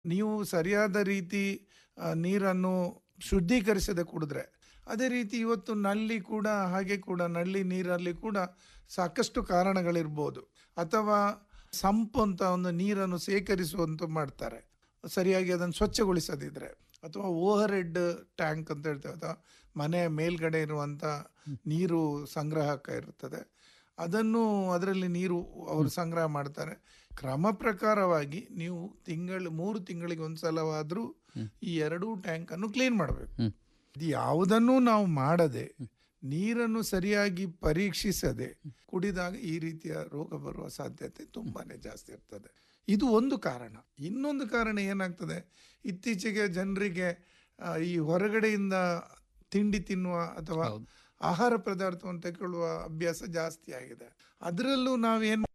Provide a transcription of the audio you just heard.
ನೀವು ಸರಿಯಾದ ರೀತಿ ಆ, ನೀರನ್ನು ಶುದ್ಧೀಕರಿಸದೆ ಕುಡಿದ್ರೆ ಅದೇ ರೀತಿ ಇವತ್ತು ನಲ್ಲಿ ಕೂಡ ಹಾಗೆ ಕೂಡ ನಲ್ಲಿ ನೀರಲ್ಲಿ ಕೂಡ ಸಾಕಷ್ಟು ಕಾರಣಗಳಿರ್ಬೋದು ಅಥವಾ ಸಂಪು ಅಂತ ಒಂದು ನೀರನ್ನು ಸೇಕರಿಸುವಂತ ಮಾಡ್ತಾರೆ ಸರಿಯಾಗಿ ಅದನ್ನು ಸ್ವಚ್ಛಗೊಳಿಸದಿದ್ರೆ ಅಥವಾ ಓವರ್ ಹೆಡ್ ಟ್ಯಾಂಕ್ ಅಂತ ಹೇಳ್ತೇವೆ ಅಥವಾ ಮನೆಯ ಮೇಲ್ಗಡೆ ಇರುವಂತ ನೀರು ಸಂಗ್ರಹಕ ಇರುತ್ತದೆ ಅದನ್ನು ಅದರಲ್ಲಿ ನೀರು ಅವರು ಸಂಗ್ರಹ ಮಾಡ್ತಾರೆ ಕ್ರಮ ಪ್ರಕಾರವಾಗಿ ನೀವು ತಿಂಗಳು ಮೂರು ತಿಂಗಳಿಗೆ ಒಂದ್ಸಲವಾದ್ರೂ ಈ ಎರಡೂ ಟ್ಯಾಂಕ್ ಅನ್ನು ಕ್ಲೀನ್ ಮಾಡಬೇಕು ಹ್ಮ್. ಇದು ಯಾವುದನ್ನು ನಾವು ಮಾಡದೆ ನೀರನ್ನು ಸರಿಯಾಗಿ ಪರೀಕ್ಷಿಸದೆ ಕುಡಿದಾಗ ಈ ರೀತಿಯ ರೋಗ ಬರುವ ಸಾಧ್ಯತೆ ತುಂಬಾನೇ ಜಾಸ್ತಿ ಇರ್ತದೆ ಇದು ಒಂದು ಕಾರಣ ಇನ್ನೊಂದು ಕಾರಣ ಏನಾಗ್ತದೆ ಇತ್ತೀಚೆಗೆ ಜನರಿಗೆ ಆ, ಈ ಹೊರಗಡೆಯಿಂದ ತಿಂಡಿ ತಿನ್ನುವ ಅಥವಾ ಹೌದು. ಆಹಾರ ಪದಾರ್ಥವನ್ನು ತೆಗೊಳ್ಳುವ ಅಭ್ಯಾಸ ಜಾಸ್ತಿ ಆಗಿದೆ ಅದರಲ್ಲೂ ನಾವೇನು